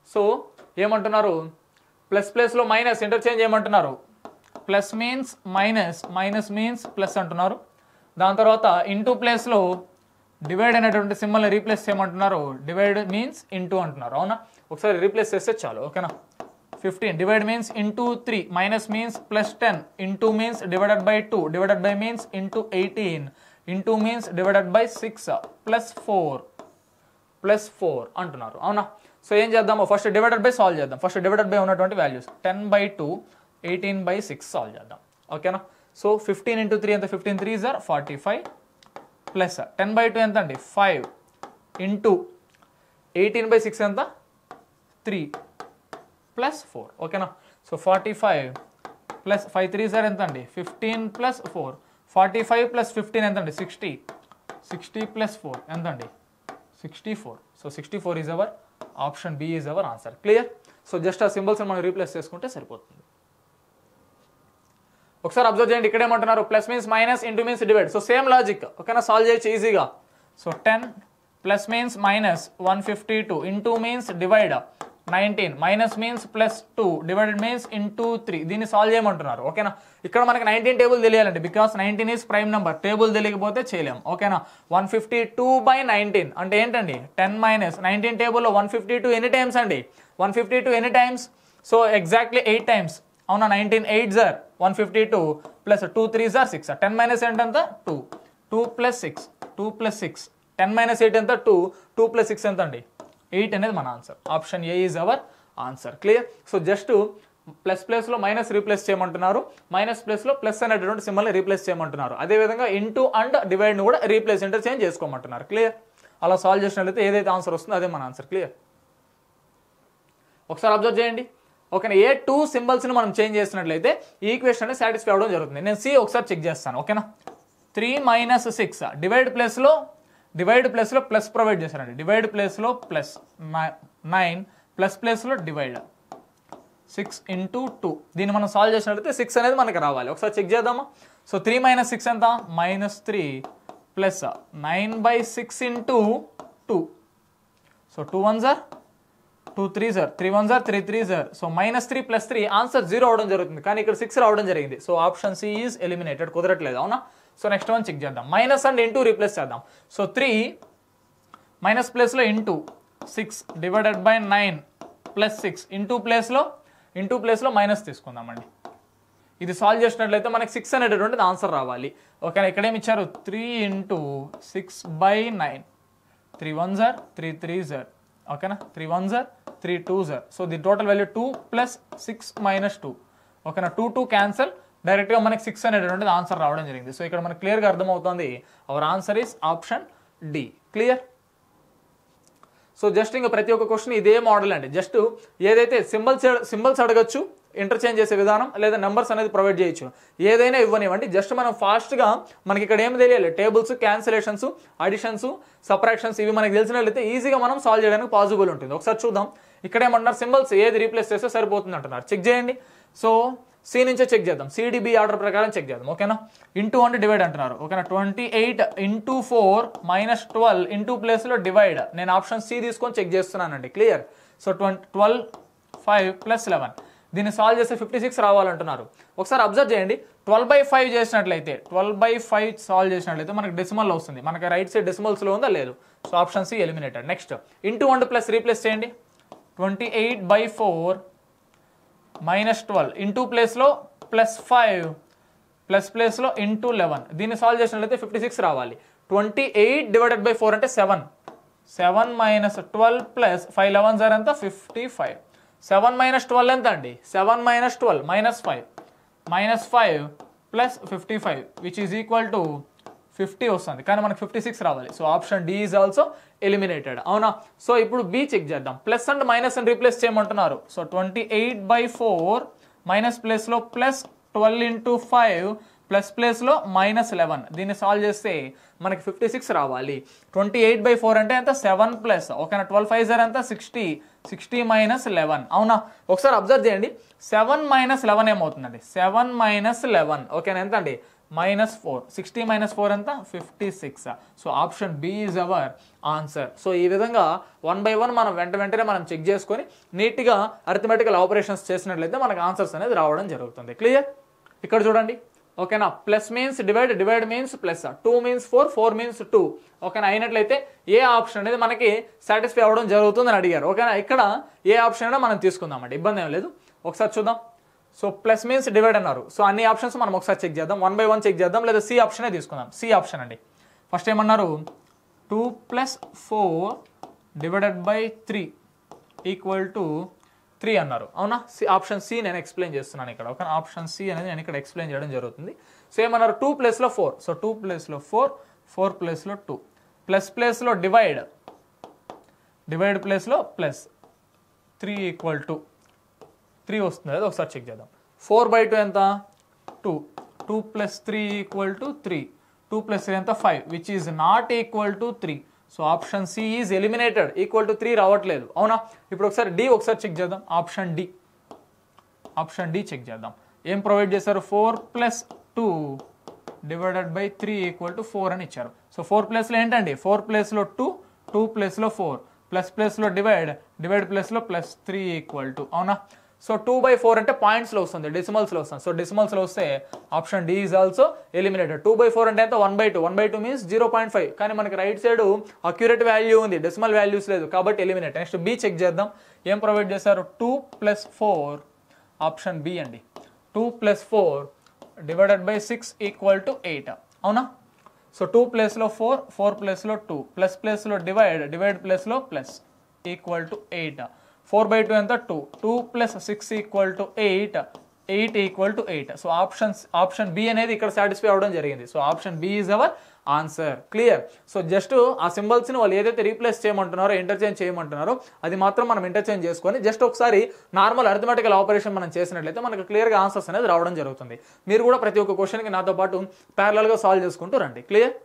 సో ఏమంటున్నారు ప్లస్ ప్లస్లో మైనస్ ఇంటర్చేంజ్ చేయమంటున్నారు plus means minus minus means plus అంటున్నారు దాని తర్వాత ఇంటూ ప్లేస్లో డివైడ్ అనేటువంటి సింబల్ని రీప్లేస్ చేయమంటున్నారు డివైడ్ మీన్స్ ఇంటూ అంటున్నారు అవునా ఒకసారి రీప్లేస్ చేస్తే చాలు ఓకేనా fifteen divide means into three minus means plus ten into means divided by two divided by means into eighteen into means divided by six plus four plus four అంటున్నారు అవునా so ఏం చేద్దాము ఫస్ట్ డివైడెడ్ బై సాల్వ్ చేద్దాం first divided by ఉన్నటువంటి values ten by two eighteen by six solve చేద్దాం ఓకేనా so fifteen into three ఎంత fifteen three జార్ forty five plus ten by two ఎంత అండి five into eighteen by six ఎంత three plus four ఓకేనా so forty five plus five three సార్ ఎంత అండి fifteen plus four forty five plus fifteen ఎంత అండి సిక్స్టీ సిక్స్టీ ప్లస్ ఫోర్ ఎంత అండి sixty four so sixty four is our option B is our answer clear so just ఆ symbols మనం replace చేసుకుంటే సరిపోతుంది ఒకసారి అబ్జర్వ్ చేయండి ఇక్కడ ఏమంటున్నారు plus means minus into means divide so same logic ఓకేనా సాల్వ్ చేయొచ్చు ఈజీగా so ten plus means minus one fifty two into means divide nineteen minus means plus two divided means into three దీన్ని solve చేయమంటున్నారు ఓకేనా ఇక్కడ మనకి nineteen table తెలియాలండి because nineteen is prime number table తెలియకపోతే చేయలేం ఓకేనా one fifty two by nineteen అంటే ఏంటండి టెన్ మైనస్ నైన్టీన్ టేబుల్లో వన్ ఫిఫ్టీ టూ ఎన్ని టైమ్స్ అండి వన్ ఫిఫ్టీ టూ ఎన్ని times so exactly eight times అవునా నైన్టీన్ ఎయిట్ జార్ one fifty two plus two three జార్ సిక్స్ టెన్ మైనస్ ఏంటంత two two plus six two plus six ten minus eight ఎంత two two plus six ఎంత అండి eight అనేది మన answer option A is our answer clear so just plus ప్లేస్లో minus replace చేయమంటున్నారు minus ప్లేస్లో plus అనేటటువంటి సింబల్ని రీప్లేస్ చేయమంటున్నారు అదేవిధంగా ఇంటూ అండ్ డివైడ్ని కూడా రీప్లేస్ ఇంటర్చేంజ్ చేసుకోమంటున్నారు క్లియర్ అలా సాల్వ్ చేసినట్లయితే ఏదైతే ఆన్సర్ వస్తుందో అదే మన ఆన్సర్ క్లియర్ ఒకసారి అబ్జర్వ్ చేయండి ఓకేనా ఏ టూ సింబల్స్ని మనం చేంజ్ చేసినట్లయితే ఈ ఈక్వేషన్ అనేది సాటిస్ఫై అవ్వడం జరుగుతుంది నేను సి ఒకసారి చెక్ చేస్తాను ఓకేనా త్రీ మైనస్ సిక్స్ డివైడ్ ప్లేస్లో డివైడ్ ప్లేస్లో ప్లస్ ప్రొవైడ్ చేశారండి డివైడ్ ప్లేస్లో ప్లస్ నైన్ ప్లస్ ప్లేస్లో డివైడ్ సిక్స్ ఇంటూ టూ దీన్ని మనం సాల్వ్ చేసినట్లయితే సిక్స్ అనేది మనకి రావాలి ఒకసారి చెక్ చేద్దామా సో త్రీ మైనస్ సిక్స్ ఎంత minus three plus nine by six into two so two one జార్ టూ త్రీ సార్ త్రీ వన్ సార్ త్రీ త్రీ సార్ so minus three plus three answer zero అవడం జరుగుతుంది కానీ ఇక్కడ సిక్స్ రావడం జరిగింది so option C is eliminated కుదరట్లేదు అవునా సో నెక్స్ట్ వన్ చెక్ చేద్దాం మైనస్ అండ్ ఇంటూ రీప్లేస్ చేద్దాం సో త్రీ మైనస్ ప్లేస్లో into six divided by nine plus six into ప్లేస్లో ఇంటూ ప్లేస్లో మైనస్ తీసుకుందామండి ఇది సాల్వ్ చేసినట్లయితే మనకి సిక్స్ అనేటటువంటిది ఆన్సర్ రావాలి ఓకేనా ఇక్కడ ఏమి ఇచ్చారు three into six by nine three one జార్ త్రీ త్రీ జార్ ఓకేనా త్రీ వన్ జార్ త్రీ టూ జార్ so the total value two plus six minus two ఓకేనా టూ టూ క్యాన్సల్ డైరెక్ట్గా మనకి సిక్స్ అనేటటువంటిది ఆన్సర్ రావడం జరిగింది సో ఇక్కడ మనకి క్లియర్గా అర్థమవుతుంది our answer is option D clear so just ఇంకా ప్రతి ఒక్క క్వశ్చన్ ఇదే మోడల్ అండి జస్ట్ ఏదైతే సింబల్స్ సింబల్స్ అడగచ్చు ఇంటర్చేంజ్ చేసే విధానం లేదా నెంబర్స్ అనేది ప్రొవైడ్ చేయొచ్చు ఏదైనా ఇవ్వనివ్వండి జస్ట్ మనం ఫాస్ట్గా మనకి ఇక్కడ ఏం తెలియాలి టేబుల్స్ క్యాన్సిలేషన్స్ అడిషన్స్ సపరాక్షన్స్ ఇవి మనకి తెలిసినట్లయితే ఈజీగా మనం సాల్వ్ చేయడానికి పాసిబుల్ ఉంటుంది ఒకసారి చూద్దాం ఇక్కడ ఏమంటున్నారు సింబల్స్ ఏది రీప్లేస్ చేస్తే సరిపోతుంది అంటున్నారు చెక్ చేయండి సో సి నుంచే చెక్ చేద్దాం సిడిబి ఆర్డర్ ప్రకారం చెక్ చేద్దాం ఓకేనా ఇంటూ అంటే డివైడ్ అంటున్నారు ఓకేనా twenty eight into four minus twelve into ప్లేస్లో డివైడ్ నేను ఆప్షన్ సి తీసుకొని చెక్ చేస్తున్నానండి clear so twenty twelve five plus eleven దీన్ని సాల్వ్ చేస్తే ఫిఫ్టీ సిక్స్ రావాలంటున్నారు ఒకసారి అబ్జర్వ్ చేయండి ట్వెల్వ్ బై ఫైవ్ చేసినట్లయితే ట్వెల్వ్ బై ఫైవ్ సాల్వ్ చేసినట్లయితే మనకి డెసిమల్ వస్తుంది మనకి రైట్ సైడ్ డెసిమల్స్లో ఉందా లేదు so option C eliminated next into one plus replace చేయండి twenty eight by four minus twelve into ప్లేస్లో ప్లస్ ఫైవ్ ప్లస్ ప్లేస్లో ఇంటూ లెవెన్ దీన్ని సాల్వ్ చేసినట్లయితే ఫిఫ్టీ సిక్స్ రావాలి twenty eight divided by four అంటే seven seven minus twelve plus five eleven సార్ ఎంత fifty five seven minus twelve ఎంత అండి seven minus twelve minus five minus five plus fifty five which is equal to fifty వస్తుంది కానీ మనకు fifty six రావాలి so option D is also eliminated అవునా so ఇప్పుడు బి చెక్ చేద్దాం plus and minus అని రీప్లేస్ చేయమంటున్నారు so twenty eight by four minus ప్లేస్లో plus twelve into five plus ప్లేస్లో మైనస్ లెవెన్ దీన్ని సాల్వ్ చేస్తే మనకి ఫిఫ్టీ సిక్స్ రావాలి ట్వంటీ ఎయిట్ బై ఫోర్ అంటే ఎంత సెవెన్ ప్లస్ ఓకేనా ట్వెల్వ్ ఫైవ్ జర్ ఎంత సిక్స్టీ సిక్స్టీ మైనస్ లెవెన్ అవునా ఒకసారి అబ్జర్వ్ చేయండి సెవెన్ మైనస్ లెవెన్ ఏమవుతుందండి సెవెన్ మైనస్ లెవెన్ ఓకేనా ఎంత అండి minus four sixty minus four ఎంత fifty six so option B is our answer so ఈ విధంగా వన్ బై వన్ మనం వెంట వెంటనే మనం చెక్ చేసుకొని నీట్గా అరిథమెటికల్ ఆపరేషన్స్ చేసినట్లయితే మనకు ఆన్సర్స్ అనేది రావడం జరుగుతుంది క్లియర్ ఇక్కడ చూడండి ఓకేనా plus means divide divide means plus two means four four means two ఓకేనా అయినట్లయితే ఏ ఆప్షన్ అనేది మనకి సాటిస్ఫై అవ్వడం జరుగుతుంది అని అడిగారు ఓకేనా ఇక్కడ ఏ ఆప్షన్ అయినా మనం తీసుకుందామండి ఇబ్బంది ఏం లేదు ఒకసారి చూద్దాం సో ప్లస్ మీన్స్ డివైడ్ అన్నారు సో అన్ని ఆప్షన్స్ మనం ఒకసారి చెక్ చేద్దాం వన్ బై వన్ చెక్ చేద్దాం లేదా సి ఆప్షనే తీసుకుందాం సి ఆప్షన్ అండి ఫస్ట్ ఏమన్నారు two plus four divided by three equal to three అన్నారు అవునా సి ఆప్షన్ సి నేను ఎక్స్ప్లెయిన్ చేస్తున్నాను ఇక్కడ ఒక ఆప్షన్ సి అనేది నేను ఇక్కడ ఎక్స్ప్లెయిన్ చేయడం జరుగుతుంది సో ఏమన్నారు టూ ప్లేస్లో ఫోర్ సో టూ ప్లేస్లో ఫోర్ ఫోర్ ప్లేస్లో టూ ప్లస్ ప్లేస్లో డివైడ్ డివైడ్ ప్లేస్లో plus three equal to three వస్తుంది అది ఒకసారి చెక్ చేద్దాం ఫోర్ బై టూ ఎంత two two plus three equal to three two plus three ఎంత five which is not equal to three so option C is eliminated equal to three రావట్లేదు అవునా ఇప్పుడు ఒకసారి డి ఒకసారి చెక్ చేద్దాం option D option D check చేద్దాం ఏం provide చేశారు four plus two divided by three equal to four అని ఇచ్చారు సో ఫోర్ ప్లేస్లో ఏంటండి ఫోర్ ప్లేస్లో టూ టూ ప్లేస్లో ఫోర్ ప్లస్ ప్లేస్లో డివైడ్ డివైడ్ ప్లేస్లో ప్లస్ త్రీ ఈక్వల్ టు అవునా సో టూ బై ఫోర్ అంటే పాయింట్స్లో వస్తుంది డెసిమల్స్లో వస్తుంది సో డెసిమల్స్లో వస్తే option D is also eliminated two by four అంటే ఎంత one by two one by two means zero point five కానీ మనకి రైట్ సైడ్ అక్యురేట్ వాల్యూ ఉంది డెసిమల్ వాల్యూస్ లేదు కాబట్టి ఎలిమినేట్ నెక్స్ట్ బి చెక్ చేద్దాం ఏం ప్రొవైడ్ చేశారు two plus four option B అండి two plus four divided by six equal to eight అవునా సో టూ ప్లేస్లో ఫోర్ ఫోర్ ప్లేస్లో టూ ప్లస్ ప్లేస్లో డివైడ్ డివైడ్ ప్లేస్లో plus equal to eight four by two ఎంత two two plus six equal to eight eight equal to eight so options option B అనేది ఇక్కడ satisfy అవ్వడం జరిగింది so option B is our answer clear so just ఆ సింబల్స్ని వాళ్ళు ఏదైతే replace చేయమంటున్నారో interchange చేయమంటున్నారో అది మాత్రం మనం ఇంటర్చేంజ్ చేసుకొని జస్ట్ ఒకసారి నార్మల్ అర్థమెటికల్ ఆపరేషన్ మనం చేసినట్లయితే మనకు క్లియర్గా ఆన్సర్స్ అనేది రావడం జరుగుతుంది మీరు కూడా ప్రతి ఒక్క క్వశ్చన్కి నాతో పాటు ప్యారలల్గా సాల్వ్ చేసుకుంటూ రండి క్లియర్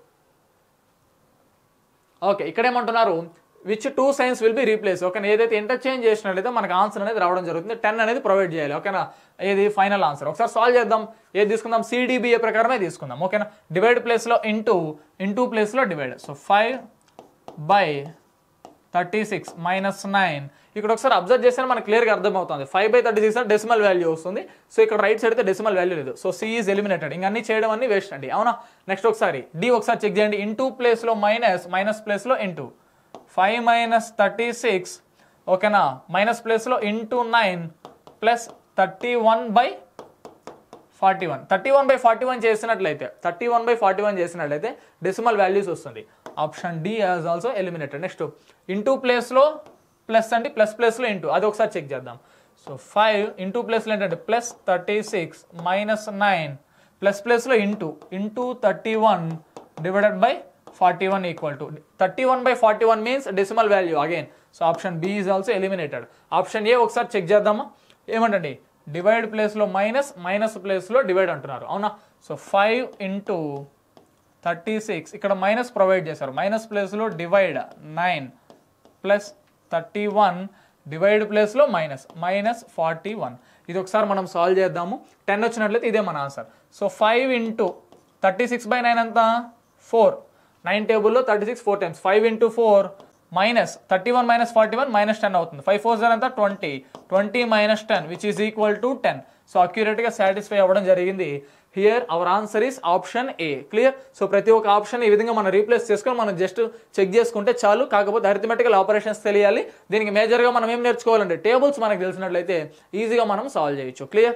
ఓకే ఇక్కడ ఏమంటున్నారు which two signs will be replace okay ఏదైతే ఇంటర్చేంజ్ చేసినట్లయితే మనకు ఆన్సర్ అనేది రావడం జరుగుతుంది టెన్ అనేది ప్రొవైడ్ చేయాలి ఓకేనా ఏది ఫైనల్ ఆన్సర్ ఒకసారి సాల్వ్ చేద్దాం ఏది తీసుకుందాం సిడిబిఏ ప్రకారమే తీసుకుందాం ఓకేనా డివైడ్ ప్లేస్లో ఇంటూ ఇంటూ ప్లేస్లో divide so five by thirty six minus nine ఇక్కడ ఒకసారి అబ్జర్వ్ చేస్తే మనకు క్లియర్గా అర్థమవుతుంది five by thirty six decimal value వస్తుంది సో ఇక్కడ రైట్ సైడ్ అయితే డెసిమల్ వాల్యూ లేదు సో సి ఈజ్ ఎలిమినేటెడ్ ఇంకా అన్ని చేయడం అన్ని వేస్ట్ అండి అవునా నెక్స్ట్ ఒకసారి డి ఒకసారి చెక్ చేయండి ఇంటూ ప్లేస్లో మైనస్ మైనస్ ప్లేస్లో into five minus thirty six ఓకేనా మైనస్ ప్లేస్లో into nine plus thirty one by forty one thirty one by forty one చేసినట్లయితే thirty one by forty one చేసినట్లయితే డెసిమల్ వాల్యూస్ వస్తుంది option D has also eliminated next into ప్లేస్లో plus అంటే plus ప్లేస్లో into అది ఒకసారి check చేద్దాం so five into ప్లేస్లో ఏంటంటే plus thirty six minus nine plus ప్లేస్లో into into thirty one divided by forty one equal to thirty one by forty one means decimal value again so option B is also eliminated option A ఒకసారి check చేద్దామా ఏమంటండి divide ప్లేస్లో minus minus ప్లేస్లో divide అంటున్నారు అవునా so five into thirty six ఇక్కడ minus provide చేశారు minus ప్లేస్లో divide nine plus thirty one divide ప్లేస్లో మైనస్ మైనస్ ఫార్టీ వన్ ఇది ఒకసారి మనం సాల్వ్ చేద్దాము టెన్ వచ్చినట్లయితే ఇదే మన answer so five into thirty six by nine ఎంత ఫోర్ నైన్ టేబుల్లో thirty six four times five into four minus thirty one minus forty one minus ten అవుతుంది ఫైవ్ ఫోర్ జీరో ఎంత twenty twenty minus ten which is equal to ten so అక్యురేట్గా satisfy అవ్వడం జరిగింది here our answer is option A clear so ప్రతి ఒక్క option ఈ విధంగా మనం రీప్లేస్ చేసుకొని మనం జస్ట్ చెక్ చేసుకుంటే చాలు కాకపోతే అరిథమెటికల్ ఆపరేషన్స్ తెలియాలి దీనికి మేజర్గా మనం ఏం నేర్చుకోవాలంటే టేబుల్స్ మనకు తెలిసినట్లయితే ఈజీగా మనం సాల్వ్ చేయొచ్చు క్లియర్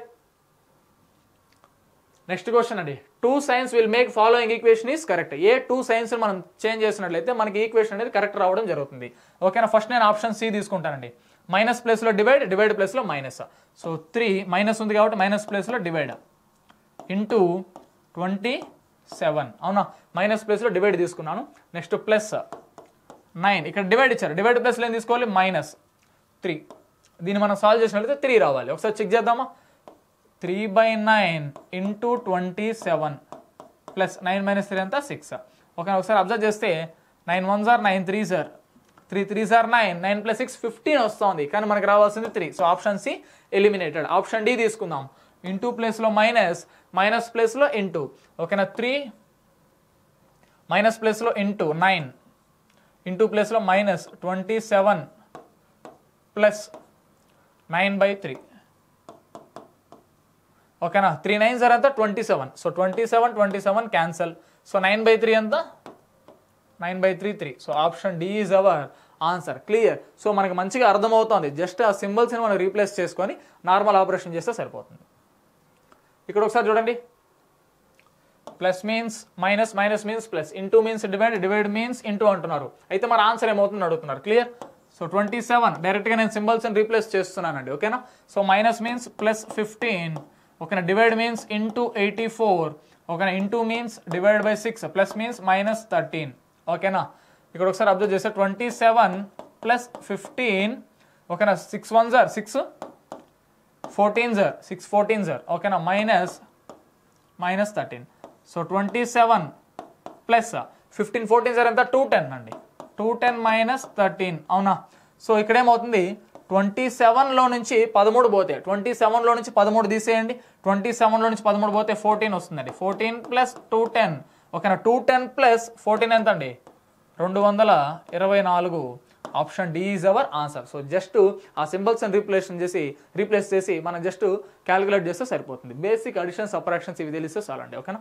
నెక్స్ట్ క్వశ్చన్ అండి two signs will make following equation is correct A two signs మనం చేంజ్ చేసినట్లయితే మనకి ఈక్వేషన్ అనేది కరెక్ట్ రావడం జరుగుతుంది ఓకేనా ఫస్ట్ నేను ఆప్షన్ సి తీసుకుంటానండి మైనస్ ప్లేస్లో డివైడ్ డివైడ్ ప్లేస్లో మైనస్ సో త్రీ మైనస్ ఉంది కాబట్టి మైనస్ ప్లేస్లో డివైడ్ ఇంటూ ట్వంటీ సెవెన్ అవునా మైనస్ ప్లేస్లో డివైడ్ తీసుకున్నాను నెక్స్ట్ ప్లస్ నైన్ ఇక్కడ డివైడ్ ఇచ్చారు డివైడ్ ప్లస్లో ఏం తీసుకోవాలి మైనస్ త్రీ దీన్ని మనం సాల్వ్ చేసినట్లయితే త్రీ రావాలి ఒకసారి చెక్ చేద్దామా three by nine into twenty seven plus nine minus three అంతా సిక్స్ ఓకే ఒకసారి అబ్జర్వ్ చేస్తే నైన్ వన్ సార్ నైన్ త్రీ సార్ త్రీ త్రీ సార్ nine nine plus six fifteen వస్తుంది కానీ మనకు రావాల్సింది three so option C eliminated option D తీసుకుందాం ఇంటూ ప్లేస్లో మైనస్ మైనస్ ప్లేస్లో ఇంటూ ఓకేనా త్రీ మైనస్ ప్లేస్లో ఇంటూ నైన్ ఇంటూ ప్లేస్లో minus twenty seven plus nine by three ఓకేనా త్రీ నైన్ సార్ ఎంత twenty seven so twenty seven twenty seven cancel so nine by three ఎంత nine by three three so option D is our answer clear so మనకి మంచిగా అర్థమవుతుంది just ఆ సింబల్స్ని మనం replace చేసుకొని నార్మల్ ఆపరేషన్ చేస్తే సరిపోతుంది ఇక్కడ ఒకసారి చూడండి plus means minus minus means plus into means divide divide means into అంటున్నారు అయితే మన ఆన్సర్ ఏమవుతుంది అడుగుతున్నారు క్లియర్ సో ట్వంటీ సెవెన్ డైరెక్ట్గా నేను సింబల్స్ రీప్లేస్ చేస్తున్నానండి ఓకేనా so minus means plus fifteen ఓకేనా divide means into eighty four ఓకేనా into means divide by six plus means minus thirteen ఓకేనా ఇక్కడ ఒకసారి అబ్జర్వ్ చేస్తే ట్వంటీ సెవెన్ ప్లస్ ఫిఫ్టీన్ ఓకేనా సిక్స్ వన్ జార్ సిక్స్ ఫోర్టీన్ జార్ సిక్స్ ఫోర్టీన్ జార్ ఓకేనా minus minus thirteen so twenty seven plus fifteen fourteen సార్ ఎంత టూ టెన్ అండి టూ టెన్ మైనస్ థర్టీన్ అవునా సో ఇక్కడ ఏమవుతుంది ట్వంటీ సెవెన్లో నుంచి పదమూడు పోతే ట్వంటీ సెవెన్లో నుంచి పదమూడు తీసేయండి ట్వంటీ సెవెన్లో నుంచి పదమూడు పోతే ఫోర్టీన్ వస్తుందండి ఫోర్టీన్ ప్లస్ టూ టెన్ ఓకేనా టూ టెన్ ప్లస్ ఫోర్టీన్ ఎంత అండి రెండు వందల ఇరవై నాలుగు option D is our answer so just ఆ సింబల్స్ రీప్లేషన్ చేసి రీప్లేస్ చేసి మనం జస్ట్ క్యాలిక్యులేట్ చేస్తే సరిపోతుంది బేసిక్ అడిషన్ సపరేషన్స్ ఇవి తెలిస్తే చాలండి ఓకేనా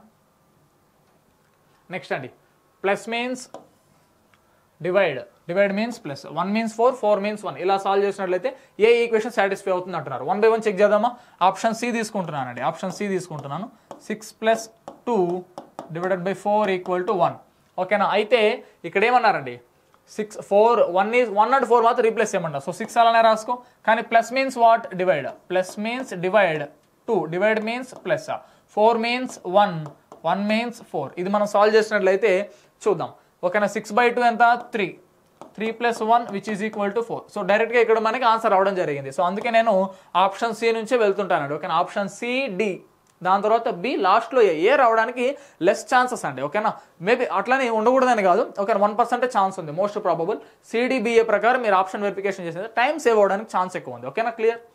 నెక్స్ట్ అండి plus means divide divide means plus one means four four means one ఇలా సాల్వ్ చేసినట్లయితే ఏ ఈక్వేషన్ సాటిస్ఫై అవుతుంది అంటున్నారు వన్ బై వన్ చెక్ చేద్దామా ఆప్షన్ సి తీసుకుంటున్నానండి ఆప్షన్ సి తీసుకుంటున్నాను six plus two divided by four equal to one ఓకేనా అయితే ఇక్కడ ఏమన్నారండి six four one is one not four మాత్రం రీప్లేస్ చేయమన్నారు సో సిక్స్ అలానే రాసుకో కానీ plus means what divide plus means divide two divide means plus four means one one means four ఇది మనం సాల్వ్ చేసినట్లయితే చూద్దాం ఓకేనా సిక్స్ బై టూ ఎంత three three plus one which is equal to four so డైరెక్ట్గా ఇక్కడ మనకి answer రావడం జరిగింది సో అందుకే నేను ఆప్షన్ సి నుంచే వెళ్తుంటానండి ఓకేనా ఆప్షన్ సి డి దాని తర్వాత బి లాస్ట్లో ఏ ఏ రావడానికి లెస్ ఛాన్సెస్ అండి ఓకేనా మేబీ అట్లనే ఉండకూడదని కాదు ఓకే వన్ పర్సెంటే ఛాన్స్ ఉంది మోస్ట్ ప్రాబబుల్ సిడిబిఏ ప్రకారం మీరు ఆప్షన్ వెరిఫికేషన్ చేసేది టైం సేవ్ అవ్వడానికి ఛాన్స్ ఎక్కువ ఉంది ఓకేనా క్లియర్